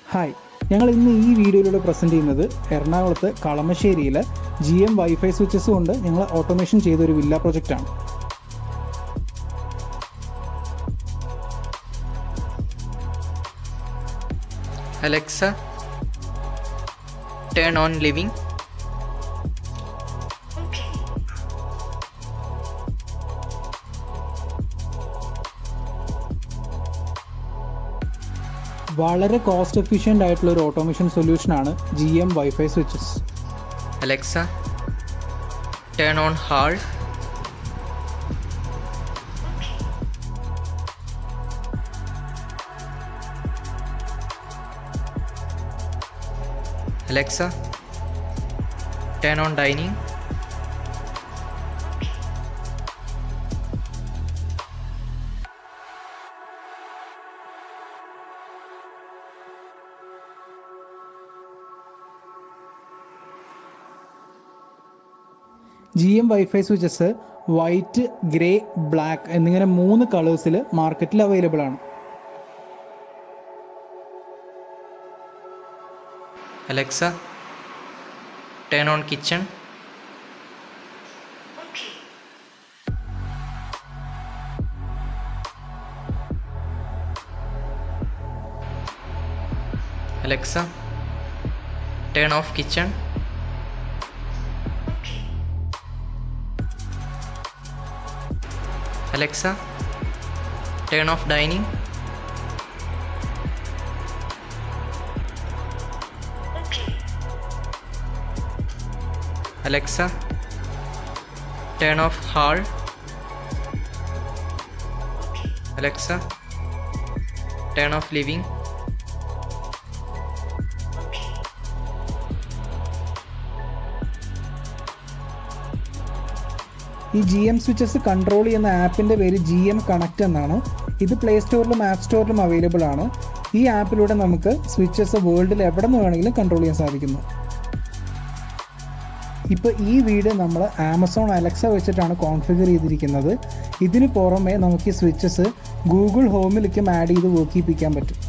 Hi ഞങ്ങൾ ഇന്ന് ഈ വീഡിയോയിലൂടെ പ്രസൻറ്റ് ചെയ്യുന്നത് എറണാകുളത്ത് കളമശ്ശേരിയിൽ ജി എം വൈഫൈ സ്വിച്ചസ് കൊണ്ട് ഞങ്ങൾ ഓട്ടോമേഷൻ ചെയ്ത ഒരു വില്ല പ്രൊജക്റ്റാണ് Alexa, turn on living. വളരെ കോസ്റ്റ് എഫിഷ്യൻ്റ് ആയിട്ടുള്ള ഒരു ഓട്ടോമേഷൻ സൊല്യൂഷനാണ് G M WiFi switches Alexa, turn on hall. Alexa, turn on dining. G M WiFi switches white grey black എന്നിങ്ങനെ മൂന്ന് കളേഴ്സിൽ മാർക്കറ്റിൽ അവൈലബിൾ ആണ് Alexa, turn on kitchen. Alexa, turn off kitchen. Alexa, turn off dining. Alexa, turn off hall. Alexa, turn off living. ഈ G M switches control ചെയ്യുന്ന ആപ്പിൻ്റെ പേര് G M connect എന്നാണ് ഇത് പ്ലേ സ്റ്റോറിലും ആപ്പ് സ്റ്റോറിലും അവൈലബിൾ ആണ് ഈ ആപ്പിലൂടെ നമുക്ക് സ്വിച്ചസ് വേൾഡിൽ എവിടെ നിന്ന് വേണമെങ്കിലും കൺട്രോൾ ചെയ്യാൻ സാധിക്കുന്നു ഇപ്പോൾ ഈ വീട് നമ്മൾ ആമസോൺ അലക്സ വെച്ചിട്ടാണ് കോൺഫിഗർ ചെയ്തിരിക്കുന്നത് ഇതിന് പുറമെ നമുക്ക് ഈ സ്വിച്ചസ് ഗൂഗിൾ ഹോമിലേക്കും ആഡ് ചെയ്ത് വർക്ക് ചെയ്യിപ്പിക്കാൻ പറ്റും